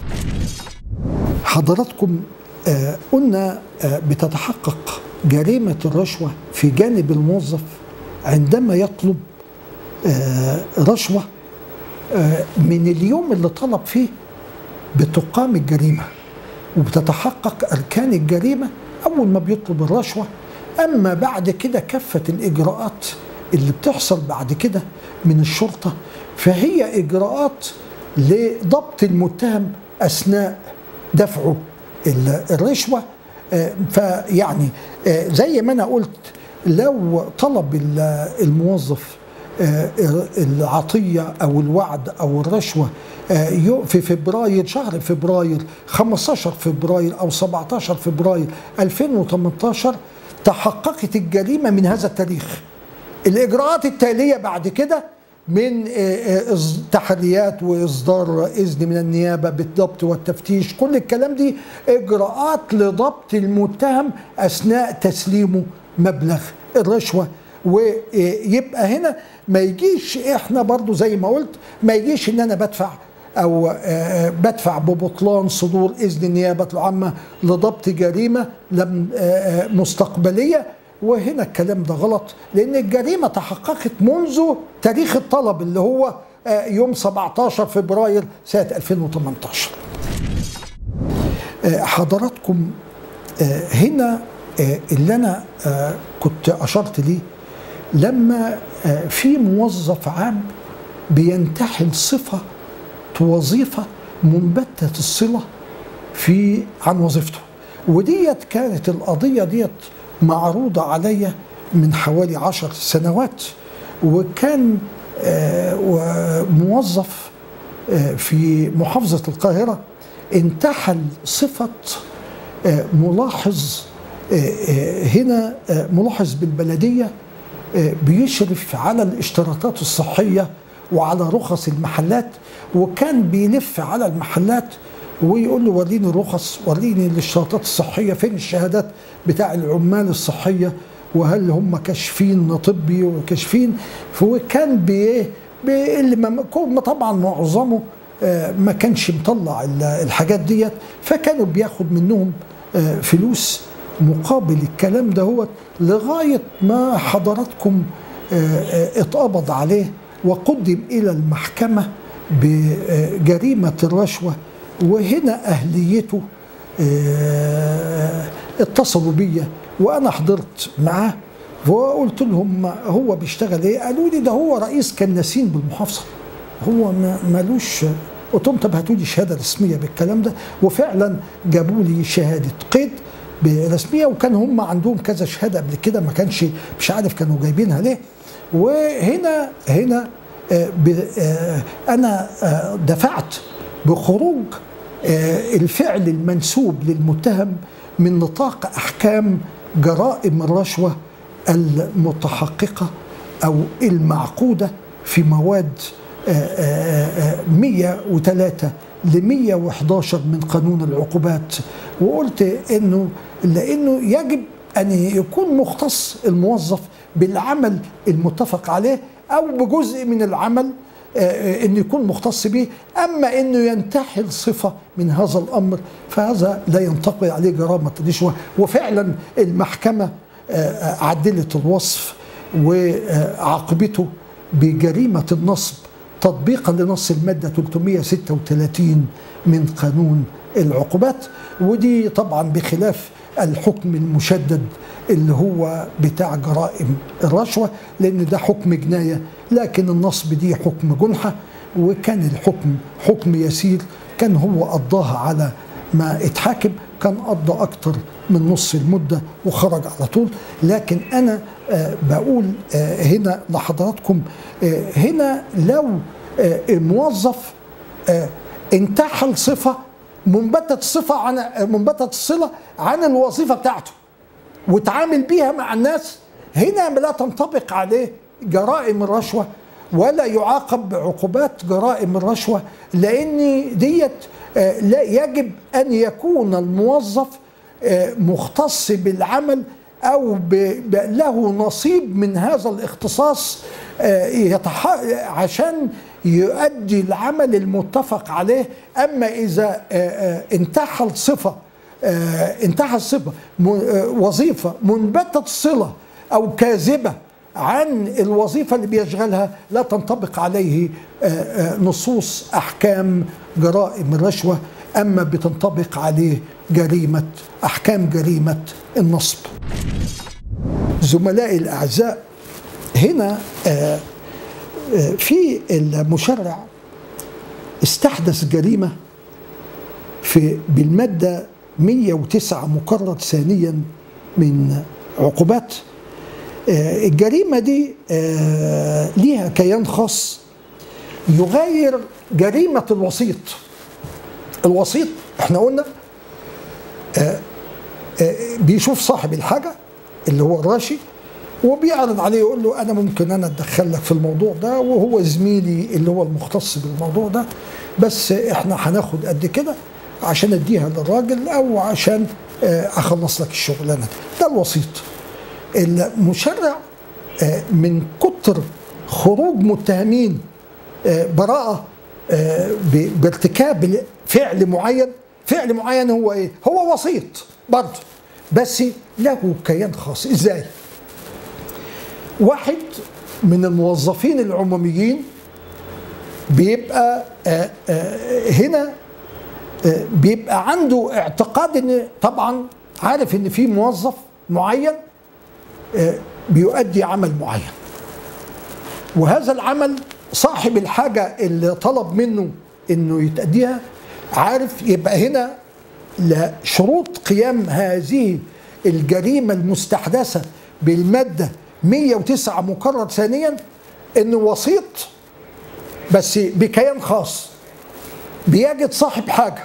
حضراتكم آه قلنا آه بتتحقق جريمه الرشوه في جانب الموظف عندما يطلب آه، رشوة آه، من اليوم اللي طلب فيه بتقام الجريمة وبتتحقق أركان الجريمة أول ما بيطلب الرشوة أما بعد كده كافة الإجراءات اللي بتحصل بعد كده من الشرطة فهي إجراءات لضبط المتهم أثناء دفعه ال- الرشوة آه، فيعني آه، زي ما أنا قلت لو طلب ال- الموظف آه، العطية أو الوعد أو الرشوة آه، يو- في فبراير شهر فبراير 15 فبراير أو 17 فبراير 2018 تحققت الجريمة من هذا التاريخ الإجراءات التالية بعد كده من آه، آه، إص- تحريات وإصدار إذن من النيابة بالضبط والتفتيش كل الكلام دي إجراءات لضبط المتهم أثناء تسليمه مبلغ الرشوة ويبقى هنا ما يجيش احنا برضو زي ما قلت ما يجيش ان انا بدفع او آه، بدفع ببطلان صدور اذن النيابه العامه لضبط جريمه لم آه، آه، مستقبليه وهنا الكلام ده غلط لان الجريمه تحققت منذ تاريخ الطلب اللي هو آه، يوم 17 فبراير سنه 2018 آه، حضراتكم آه، هنا آه، اللي انا آه، كنت اشرت ليه لما آه، في موظف عام بينتحل صفه وظيفه منبته الصله في عن وظيفته وديت كانت القضيه ديت معروضه عليا من حوالي عشر سنوات وكان آه، موظف آه، في محافظه القاهره انتحل صفه آه، ملاحظ آه، آه، هنا آه، ملاحظ بالبلديه آه، بيشرف على الاشتراطات الصحيه وعلى رخص المحلات وكان بيلف على المحلات ويقول له وريني الرخص وريني الاشتراطات الصحيه فين الشهادات بتاع العمال الصحيه وهل هم كاشفين طبي وكاشفين وكان بي بي- اللي ما- كو- طبعا معظمه آه، ما كانش مطلع ال- الحاجات ديت فكانوا بياخد منهم آه، فلوس مقابل الكلام ده هو لغاية ما حضراتكم آه، آه، اتقبض عليه وقدم إلى المحكمة بجريمة الرشوة وهنا أهليته آه، اتصلوا بيا وأنا حضرت معاه وقلت لهم هو بيشتغل ايه؟ قالوا لي ده هو رئيس كناسين بالمحافظه هو ما مالوش قلت لهم طب هاتوا لي شهاده رسميه بالكلام ده وفعلا جابوا لي شهاده قيد رسميه وكان هم عندهم كذا شهاده قبل كده ما كانش مش عارف كانوا جايبينها ليه وهنا هنا آه، ب- آه، انا آه، دفعت بخروج آه، الفعل المنسوب للمتهم من نطاق احكام جرائم الرشوه المتحققه او المعقوده في مواد آه، آه، آه، 103 ل 111 من قانون العقوبات وقلت انه لانه يجب ان يكون مختص الموظف بالعمل المتفق عليه او بجزء من العمل آه، انه يكون مختص به اما انه ينتحل صفه من هذا الامر فهذا لا ينطبق عليه جرامه الرشوه وفعلا المحكمه آه، عدلت الوصف وعاقبته بجريمه النصب تطبيقا لنص الماده 336 من قانون العقوبات ودي طبعا بخلاف الحكم المشدد اللي هو بتاع جرائم الرشوه لان ده حكم جنايه لكن النصب دي حكم جنحه وكان الحكم حكم يسير كان هو قضاها على ما اتحاكم كان قضى اكتر من نص المده وخرج على طول لكن انا آه، بقول آه، هنا لحضراتكم آه، هنا لو آه، الموظف آه، انتحل صفه منبتة الصفه عن منبتة الصله عن الوظيفه بتاعته وتعامل بيها مع الناس هنا لا تنطبق عليه جرائم الرشوة ولا يعاقب بعقوبات جرائم الرشوة لأن ديت آه، لا يجب أن يكون الموظف آه، مختص بالعمل أو ب- ب- له نصيب من هذا الاختصاص آه، يتح- عشان يؤدي العمل المتفق عليه أما إذا آه، آه، انتحل صفة آه، انتهى الصفة م- آه، وظيفة منبتة الصلة أو كاذبة عن الوظيفة اللي بيشغلها لا تنطبق عليه آه، آه، نصوص أحكام جرائم الرشوة أما بتنطبق عليه جريمة أحكام جريمة النصب زملائي الأعزاء هنا آه، آه، في المشرع استحدث جريمة في بالمادة 109 مقرر ثانيا من عقوبات آه، الجريمة دي آه، ليها كيان خاص يغاير جريمة الوسيط الوسيط احنا قلنا آه، آه، بيشوف صاحب الحاجة اللي هو الراشي وبيعرض عليه يقول له انا ممكن انا اتدخل لك في الموضوع ده وهو زميلي اللي هو المختص بالموضوع ده بس احنا هناخد قد كده عشان اديها للراجل او عشان آه، اخلص لك الشغلانه دي ده الوسيط المشرع آه، من كتر خروج متهمين آه، براءة آه، ب- بارتكاب فعل معين فعل معين هو ايه؟ هو وسيط برضه بس له كيان خاص ازاي؟ واحد من الموظفين العموميين بيبقى آه، آه، هنا آه، بيبقى عنده اعتقاد ان طبعا عارف ان في موظف معين آه، بيؤدي عمل معين وهذا العمل صاحب الحاجة اللي طلب منه انه يتأديها عارف يبقى هنا لشروط قيام هذه الجريمة المستحدثة بالمادة 109 مقرر ثانيا انه وسيط بس بكيان خاص بيجد صاحب حاجة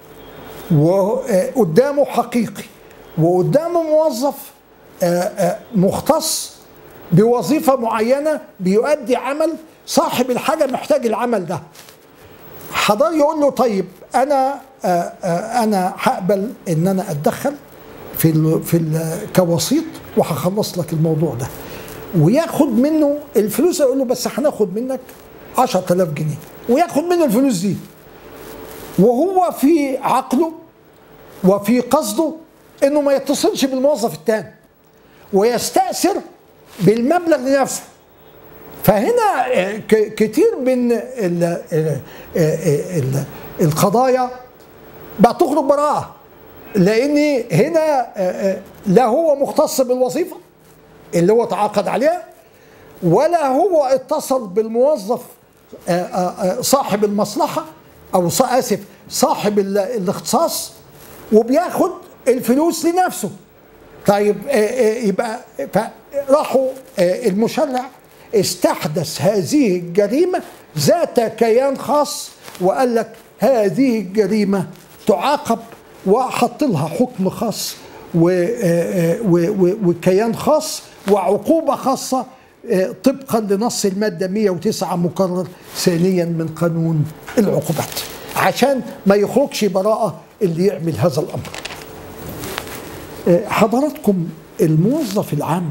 وقدامه حقيقي وقدامه موظف آه، آه، مختص بوظيفة معينة بيؤدي عمل صاحب الحاجة محتاج العمل ده حضر يقول له طيب أنا آه، آه، أنا هقبل إن أنا أتدخل في ال في ال كوسيط وهخلص لك الموضوع ده وياخد منه الفلوس يقول له بس هناخد منك 10000 جنيه وياخد منه الفلوس دي وهو في عقله وفي قصده انه ما يتصلش بالموظف الثاني ويستأثر بالمبلغ لنفسه فهنا آه، ك- كتير من ال ال ال القضايا بقى تخرج براءة لأن هنا آه، آه، لا هو مختص بالوظيفة اللي هو تعاقد عليها ولا هو اتصل بالموظف آه، آه، آه، صاحب المصلحة أو ص- آسف صاحب ال- الاختصاص وبياخد الفلوس لنفسه طيب آه، آه، يبقى راحوا المشرع استحدث هذه الجريمة ذات كيان خاص وقال لك هذه الجريمة تعاقب وحط لها حكم خاص و- آه، و- و- وكيان خاص وعقوبة خاصة آه، طبقا لنص المادة 109 مقرر ثانيا من قانون العقوبات عشان ما يخرجش براءة اللي يعمل هذا الأمر آه، حضراتكم الموظف العام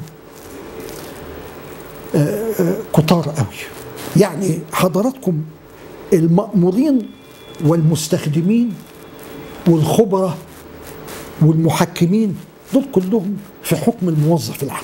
آه، آه، كتار قوي يعني حضراتكم المأمورين والمستخدمين والخبراء والمحكمين دول كلهم في حكم الموظف العام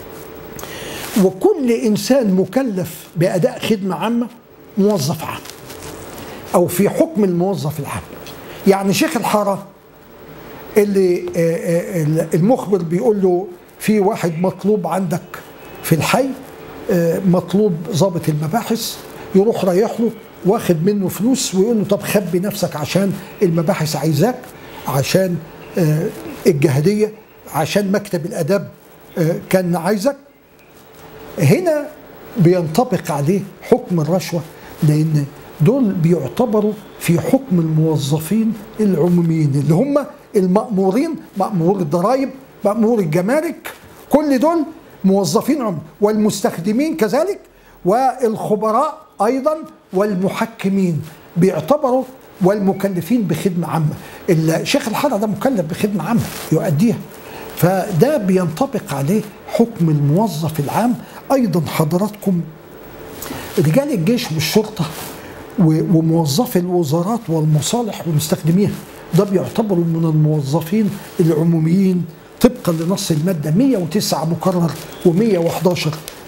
وكل انسان مكلف باداء خدمه عامه موظف عام او في حكم الموظف العام يعني شيخ الحاره اللي آه، آه، المخبر بيقول له في واحد مطلوب عندك في الحي آه، مطلوب ضابط المباحث يروح رايح له واخد منه فلوس ويقول له طب خبي نفسك عشان المباحث عايزاك عشان آه، الجهديه عشان مكتب الاداب آه، كان عايزك هنا بينطبق عليه حكم الرشوة لأن دول بيعتبروا في حكم الموظفين العموميين اللي هم المأمورين مأمور الضرائب مأمور الجمارك كل دول موظفين عموم والمستخدمين كذلك والخبراء أيضا والمحكمين بيعتبروا والمكلفين بخدمة عامة الشيخ الحارة ده مكلف بخدمة عامة يؤديها فده بينطبق عليه حكم الموظف العام ايضا حضراتكم رجال الجيش والشرطه و- وموظفي الوزارات والمصالح ومستخدميها ده بيعتبروا من الموظفين العموميين طبقا لنص الماده 109 مكرر و111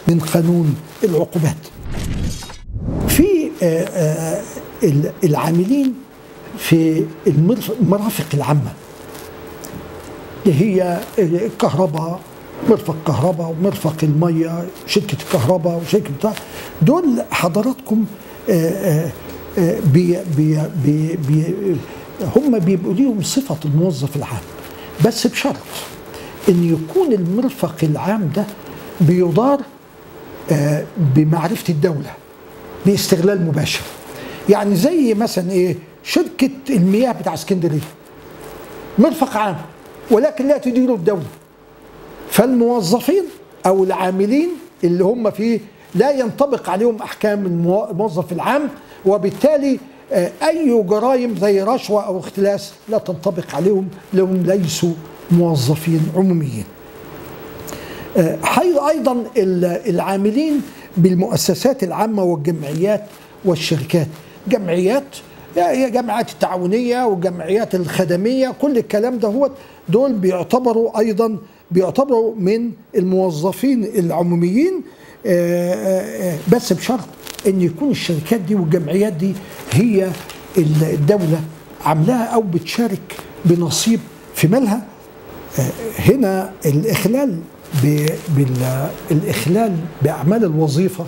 من قانون العقوبات في آه، آه، ال- العاملين في المرف- المرافق العامه اللي هي الكهرباء مرفق كهرباء ومرفق الميه شركه الكهرباء وشركه بتاع دول حضراتكم آه، آه، آه، بي بي بي بي هم بيبقوا ليهم صفه الموظف العام بس بشرط ان يكون المرفق العام ده بيدار آه، بمعرفه الدوله باستغلال مباشر يعني زي مثلا ايه شركه المياه بتاع اسكندريه مرفق عام ولكن لا تديره الدوله فالموظفين او العاملين اللي هم فيه لا ينطبق عليهم احكام المو- الموظف العام وبالتالي آه، اي جرائم زي رشوه او اختلاس لا تنطبق عليهم لهم ليسوا موظفين عموميين آه، حي- ايضا ال- العاملين بالمؤسسات العامه والجمعيات والشركات جمعيات هي جمعيات التعاونيه والجمعيات الخدميه كل الكلام ده هو دول بيعتبروا ايضا بيعتبروا من الموظفين العموميين آه، آه، آه، بس بشرط ان يكون الشركات دي والجمعيات دي هي الدوله عاملاها او بتشارك بنصيب في مالها هنا الإخلال ب- بال- الإخلال بأعمال الوظيفة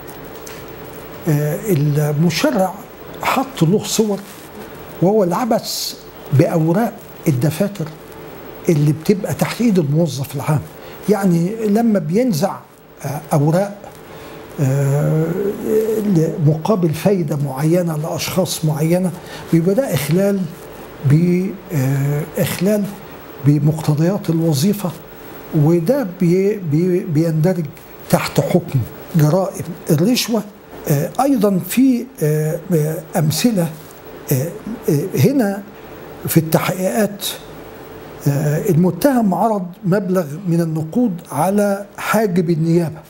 آه، المشرع حط له صور وهو العبث بأوراق الدفاتر اللي بتبقى تحت ايد الموظف العام يعني لما بينزع آه، اوراق آه، مقابل فايده معينه لاشخاص معينه بيبقى ده اخلال باخلال بمقتضيات الوظيفه وده بي بي بيندرج تحت حكم جرائم الرشوه آه، ايضا في آه، آه، امثله آه، آه، هنا في التحقيقات آه، المتهم عرض مبلغ من النقود على حاجب النيابه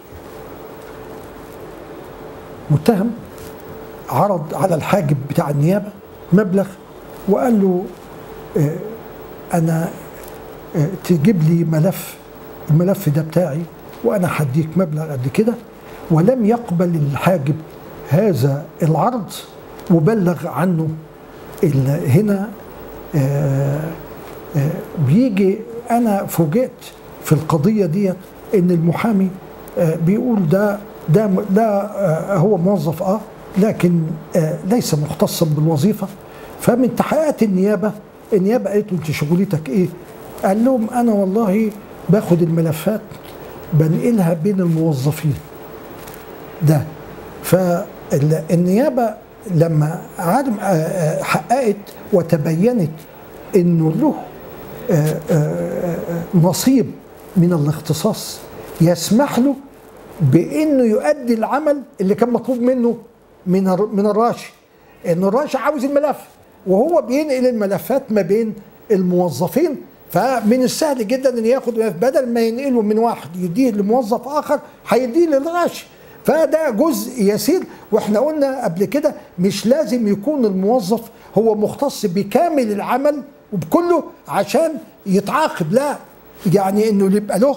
متهم عرض على الحاجب بتاع النيابه مبلغ وقال له آه، انا آه، تجيب لي ملف الملف ده بتاعي وانا هديك مبلغ قد كده ولم يقبل الحاجب هذا العرض وبلغ عنه ال- هنا آه، آه، بيجي انا فوجئت في القضيه ديت ان المحامي آه، بيقول ده ده ده آه، هو موظف اه لكن آه، ليس مختصا بالوظيفه فمن تحقيقات النيابه النيابه قالت له انت شغلتك ايه؟ قال لهم انا والله باخد الملفات بنقلها بين الموظفين ده فالنيابه لما عدم آه، آه، حققت وتبينت انه له آه، آه، آه، نصيب من الاختصاص يسمح له بانه يؤدي العمل اللي كان مطلوب منه من الر- من الراشي ان الراشي عاوز الملف وهو بينقل الملفات ما بين الموظفين فمن السهل جدا ان ياخد ملف بدل ما ينقله من واحد يديه لموظف اخر هيديه للراشي فده جزء يسير واحنا قلنا قبل كده مش لازم يكون الموظف هو مختص بكامل العمل وبكله عشان يتعاقب لا يعني انه يبقى له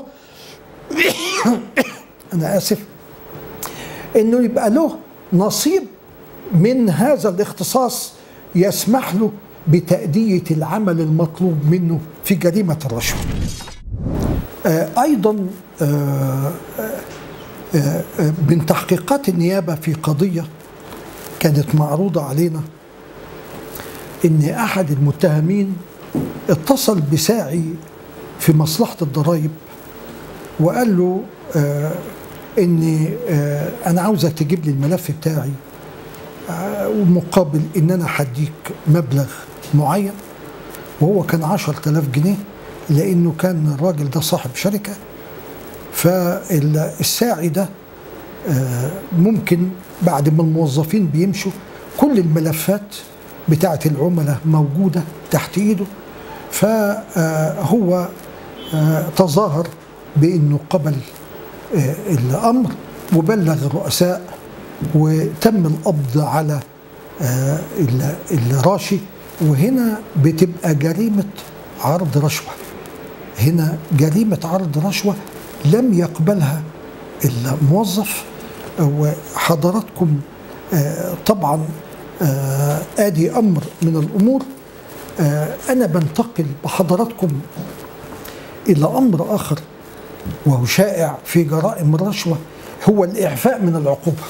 انا اسف انه يبقى له نصيب من هذا الاختصاص يسمح له بتأدية العمل المطلوب منه في جريمة الرشوة آه، أيضا آه، آه، آه، من تحقيقات النيابة في قضية كانت معروضة علينا إن أحد المتهمين اتصل بساعي في مصلحة الضرائب وقال له آه اني آه انا عاوزك تجيب لي الملف بتاعي آه ومقابل ان انا هديك مبلغ معين وهو كان 10000 جنيه لانه كان الراجل ده صاحب شركه فالساعي ده آه ممكن بعد ما الموظفين بيمشوا كل الملفات بتاعه العملاء موجوده تحت ايده فهو آه تظاهر بانه قبل آه الامر وبلغ الرؤساء وتم القبض على آه الراشي وهنا بتبقى جريمه عرض رشوه هنا جريمه عرض رشوه لم يقبلها الموظف وحضراتكم آه، طبعا آه، ادي امر من الامور آه، انا بنتقل بحضراتكم الى امر اخر وهو شائع في جرائم الرشوه هو الاعفاء من العقوبه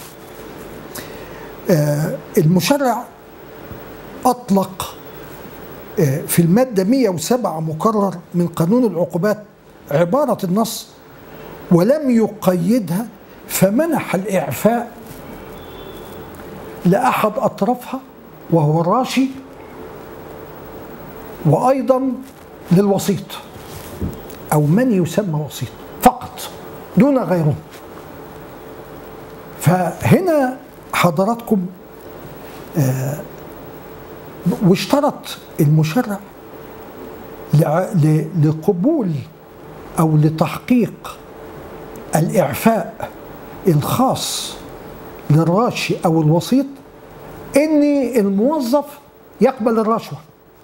المشرع اطلق في الماده 107 مكرر من قانون العقوبات عباره النص ولم يقيدها فمنح الإعفاء لأحد أطرافها وهو الراشي وأيضا للوسيط أو من يسمى وسيط فقط دون غيره فهنا حضراتكم آه واشترط المشرع لقبول أو لتحقيق الإعفاء الخاص للراشي أو الوسيط إن الموظف يقبل الرشوة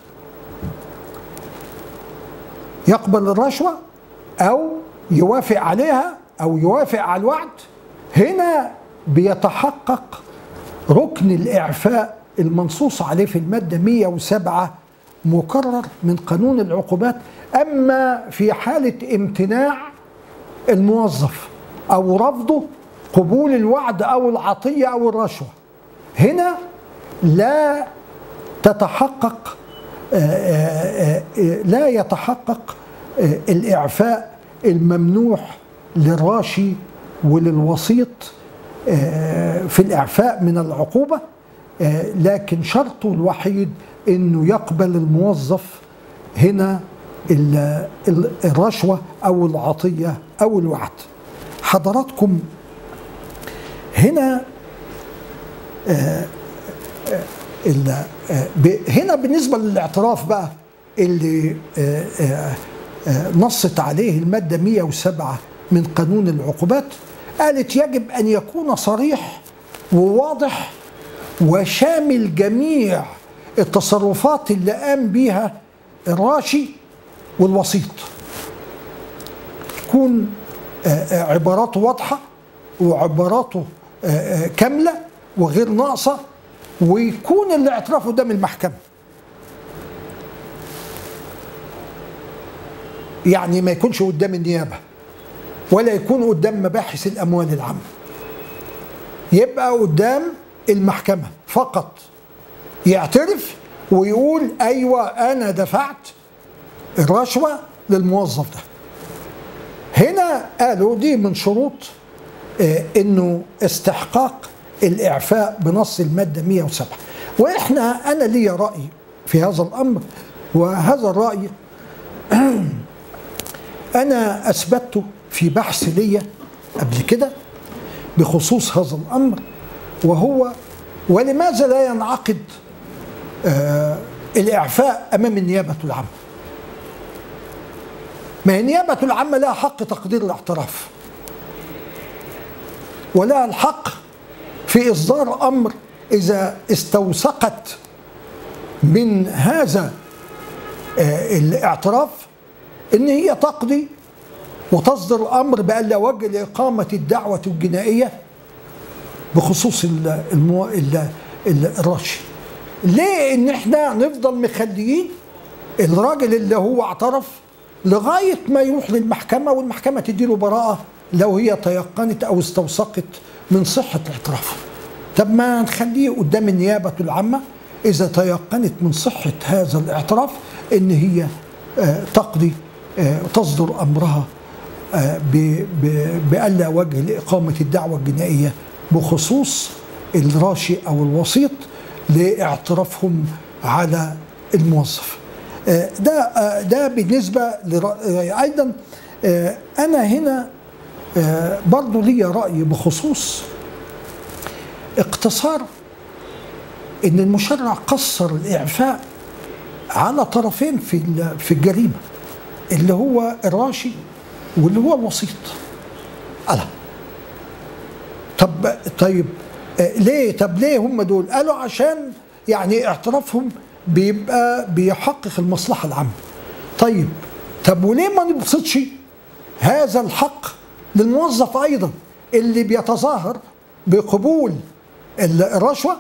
يقبل الرشوة أو يوافق عليها أو يوافق على الوعد هنا بيتحقق ركن الإعفاء المنصوص عليه في المادة 107 مكرر من قانون العقوبات أما في حالة امتناع الموظف أو رفضه قبول الوعد أو العطية أو الرشوة هنا لا تتحقق آه، آه، آه، لا يتحقق الإعفاء الممنوح للراشي وللوسيط في الإعفاء من العقوبة لكن شرطه الوحيد أنه يقبل الموظف هنا الرشوة أو العطية أو الوعد حضراتكم هنا آه آه هنا بالنسبة للاعتراف بقى اللي آه آه, آه، نصت عليه المادة 107 من قانون العقوبات قالت يجب أن يكون صريح وواضح وشامل جميع التصرفات اللي قام بيها الراشي والوسيط تكون آه، آه، عباراته واضحه وعباراته آه، كامله وغير ناقصه ويكون الاعتراف قدام المحكمه يعني ما يكونش قدام النيابه ولا يكون قدام مباحث الاموال العامه يبقى قدام المحكمه فقط يعترف ويقول ايوه انا دفعت الرشوه للموظف ده هنا قالوا دي من شروط آه، انه استحقاق الاعفاء بنص الماده 107 واحنا انا لي راي في هذا الامر وهذا الراي انا اثبته في بحث لي قبل كده بخصوص هذا الامر وهو ولماذا لا ينعقد آه الاعفاء امام النيابه العامه ما هي النيابة العامة لها حق تقدير الاعتراف ولها الحق في إصدار أمر إذا استوثقت من هذا آه، الاعتراف ان هي تقضي وتصدر امر بان لا وجه لاقامه الدعوه الجنائيه بخصوص المو... الرشي ليه ان احنا نفضل مخليين الراجل اللي هو اعترف لغايه ما يروح للمحكمه والمحكمه تديله براءه لو هي تيقنت او استوثقت من صحه الاعتراف. طب ما نخليه قدام النيابه العامه اذا تيقنت من صحه هذا الاعتراف ان هي آه، تقضي آه، تصدر امرها آه، بألا وجه لإقامة الدعوة الجنائية بخصوص الراشي أو الوسيط لاعترافهم على الموظف آه، ده آه، ده بالنسبه آه، ايضا انا هنا برضو لي راي بخصوص اقتصار ان المشرع قصر الاعفاء على طرفين في في الجريمه اللي هو الراشي واللي هو الوسيط ألا طب طيب ليه طب ليه هم دول قالوا عشان يعني اعترافهم بيبقى بيحقق المصلحه العامه طيب طب وليه ما نبسطش هذا الحق للموظف ايضا اللي بيتظاهر بقبول الرشوه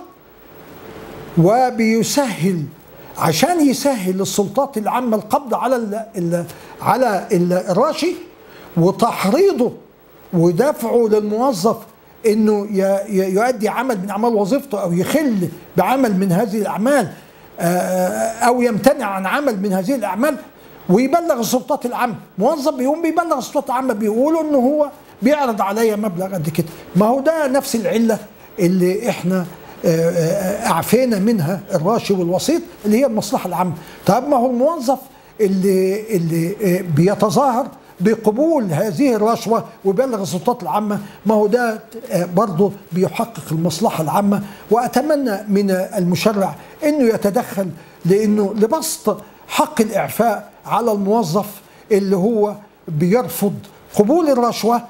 وبيسهل عشان يسهل للسلطات العامه القبض على ال ال على الراشي وتحريضه ودفعه للموظف انه يؤدي عمل من اعمال وظيفته او يخل بعمل من هذه الاعمال او يمتنع عن عمل من هذه الاعمال ويبلغ السلطات العامه موظف بيقوم بيبلغ السلطات العامه بيقولوا انه هو بيعرض عليا مبلغ قد كده ما هو ده نفس العله اللي احنا اعفينا منها الراشي والوسيط اللي هي المصلحه العامه طب ما هو الموظف اللي اللي بيتظاهر بقبول هذه الرشوه ويبلغ السلطات العامه ما هو ده برضه بيحقق المصلحه العامه واتمنى من المشرع انه يتدخل لانه لبسط حق الاعفاء على الموظف اللي هو بيرفض قبول الرشوه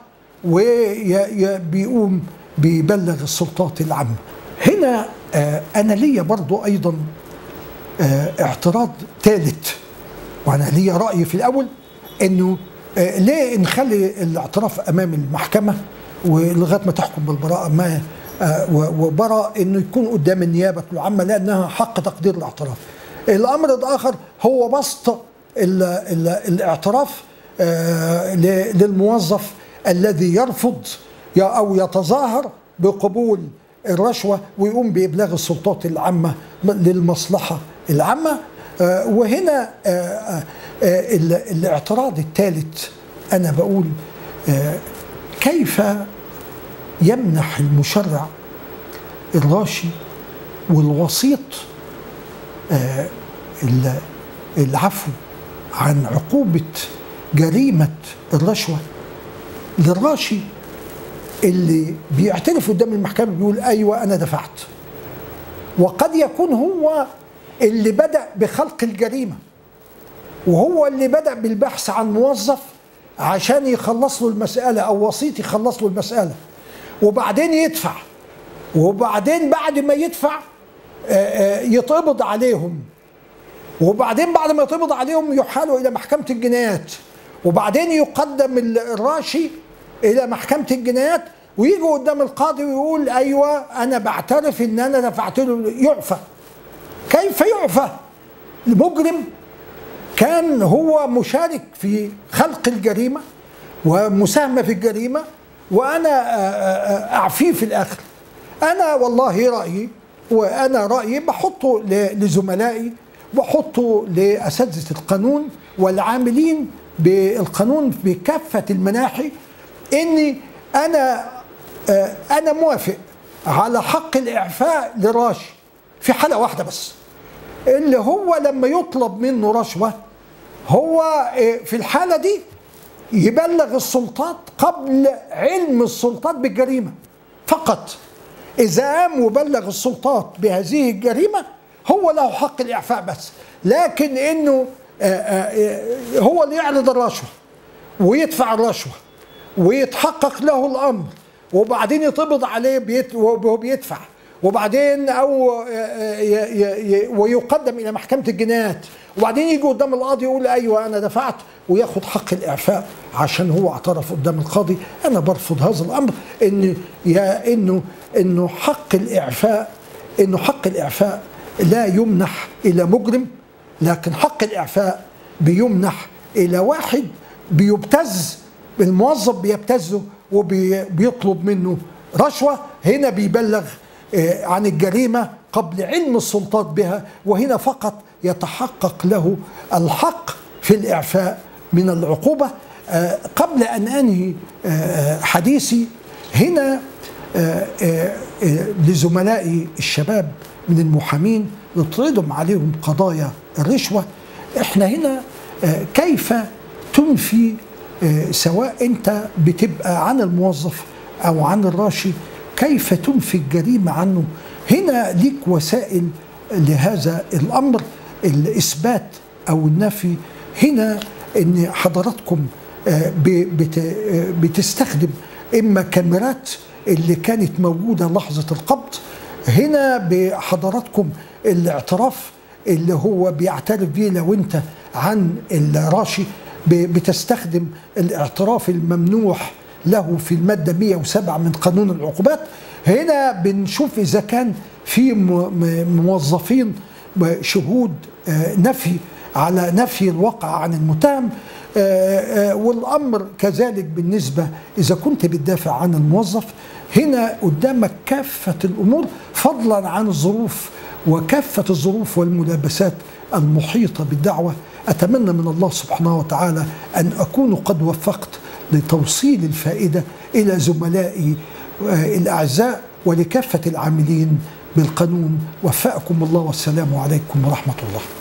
وبيقوم بيبلغ السلطات العامه هنا انا ليا برضو ايضا اعتراض ثالث وانا ليا راي في الاول انه ليه نخلي الاعتراف امام المحكمه ولغايه ما تحكم بالبراءه ما وبرى انه يكون قدام النيابه العامه لانها حق تقدير الاعتراف. الامر الاخر هو بسط ال ال الاعتراف للموظف الذي يرفض او يتظاهر بقبول الرشوه ويقوم بابلاغ السلطات العامه للمصلحه العامه وهنا الاعتراض الثالث انا بقول كيف يمنح المشرع الراشي والوسيط العفو عن عقوبه جريمه الرشوه للراشي اللي بيعترف قدام المحكمه بيقول ايوه انا دفعت وقد يكون هو اللي بدا بخلق الجريمه وهو اللي بدا بالبحث عن موظف عشان يخلص له المساله او وسيط يخلص له المساله وبعدين يدفع وبعدين بعد ما يدفع يتقبض عليهم وبعدين بعد ما يتقبض عليهم يحالوا الى محكمه الجنايات وبعدين يقدم الراشي الى محكمه الجنايات ويجي قدام القاضي ويقول ايوه انا بعترف ان انا دفعت له يعفى كيف يعفى المجرم كان هو مشارك في خلق الجريمه ومساهمه في الجريمه وانا اعفيه في الاخر انا والله رايي وانا رايي بحطه لزملائي بحطه لاساتذه القانون والعاملين بالقانون بكافه المناحي اني انا انا موافق على حق الاعفاء لراشي في حاله واحده بس اللي هو لما يطلب منه رشوه هو في الحاله دي يبلغ السلطات قبل علم السلطات بالجريمه فقط اذا قام وبلغ السلطات بهذه الجريمه هو له حق الاعفاء بس لكن انه هو اللي يعرض الرشوه ويدفع الرشوه ويتحقق له الامر وبعدين يتقبض عليه بيت وهو بيدفع وبعدين او ويقدم الى محكمه الجنايات وبعدين يجي قدام القاضي يقول ايوه انا دفعت وياخد حق الاعفاء عشان هو اعترف قدام القاضي انا برفض هذا الامر ان يا انه انه حق الاعفاء انه حق الاعفاء لا يمنح الى مجرم لكن حق الاعفاء بيمنح الى واحد بيبتز الموظف بيبتزه وبيطلب منه رشوه هنا بيبلغ عن الجريمه قبل علم السلطات بها وهنا فقط يتحقق له الحق في الاعفاء من العقوبه قبل ان انهي حديثي هنا لزملائي الشباب من المحامين نطردهم عليهم قضايا الرشوه احنا هنا كيف تنفي سواء انت بتبقى عن الموظف او عن الراشي كيف تنفي الجريمه عنه هنا ليك وسائل لهذا الامر الاثبات او النفي هنا ان حضراتكم بتستخدم اما كاميرات اللي كانت موجوده لحظه القبض هنا بحضراتكم الاعتراف اللي هو بيعترف بيه لو انت عن الراشي بتستخدم الاعتراف الممنوح له في المادة 107 من قانون العقوبات هنا بنشوف إذا كان في موظفين شهود نفي على نفي الواقع عن المتهم والأمر كذلك بالنسبة إذا كنت بتدافع عن الموظف هنا قدامك كافة الأمور فضلا عن الظروف وكافة الظروف والملابسات المحيطة بالدعوة أتمنى من الله سبحانه وتعالى أن أكون قد وفقت لتوصيل الفائدة إلى زملائي الأعزاء ولكافة العاملين بالقانون وفقكم الله والسلام عليكم ورحمة الله